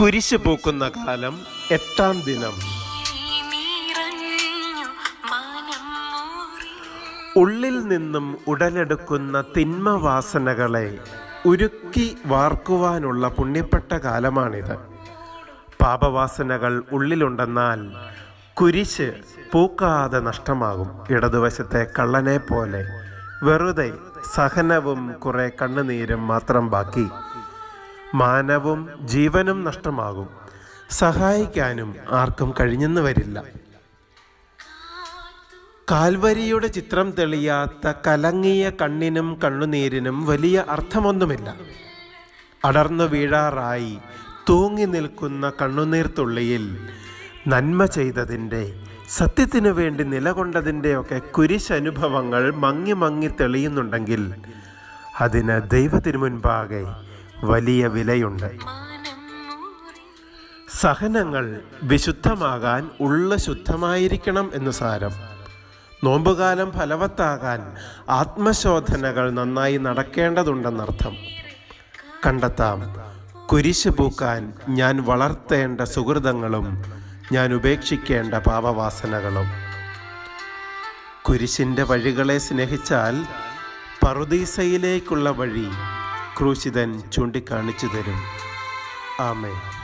കുരിശ് പൂക്കുന്ന കാലം എട്ടാം ദിനം നിറഞ്ഞു മനം മുറി ഉള്ളിൽ നിന്നും ഉടലെടുക്കുന്ന തിന്മവാസനകളെ ഉരുക്കി വാർക്കുവാനുള്ള പുണ്യപ്പെട്ട കാലമാണിത് പാപവാസനകൾ ഉള്ളിലുണ്ടെന്നാൽ കുരിശ് പൂക്കാതെ നഷ്ടമാകും ഇടതുവശത്തെ കള്ളനെ പോലെ വെറുതെ സഹനവും കുറെ കണ്ണുനീരും മാത്രം ബാക്കി മാനവും ജീവനും നഷ്ടമാകും സഹായിക്കാനും ആർക്കും കഴിഞ്ഞെന്ന് വരില്ല കാൽവരിയുടെ ചിത്രം തെളിയാത്ത കലങ്ങിയ കണ്ണിനും കണ്ണുനീരിനും വലിയ അർത്ഥമൊന്നുമില്ല അടർന്നു വീഴാറായി തൂങ്ങി നിൽക്കുന്ന കണ്ണുനീർത്തുള്ളിയിൽ നന്മ ചെയ്തതിൻ്റെ സത്യത്തിനു വേണ്ടി നിലകൊണ്ടതിൻ്റെയൊക്കെ കുരിശനുഭവങ്ങൾ മങ്ങി മങ്ങി തെളിയുന്നുണ്ടെങ്കിൽ അതിന് ദൈവത്തിനു മുൻപാകെ വലിയ വിലയുണ്ട് മനം മുറി സഹനങ്ങൾ വിശുദ്ധമാകാൻ ഉള്ള ശുദ്ധമായിരിക്കണം എന്ന് സാരം നോമ്പുകാലം ഫലവത്താകാൻ ആത്മശോധനകൾ നന്നായി നടക്കേണ്ടതുണ്ടെന്നർത്ഥം കണ്ടെത്താം കുരിശ് പൂക്കാൻ ഞാൻ വളർത്തേണ്ട സുഹൃതങ്ങളും ഞാൻ ഉപേക്ഷിക്കേണ്ട പാപവാസനകളും കുരിശിൻ്റെ വഴികളെ സ്നേഹിച്ചാൽ പറുദീസയിലേക്കുള്ള വഴി ക്രൂശിതൻ ചൂണ്ടിക്കാണിച്ചു തരും ആമേ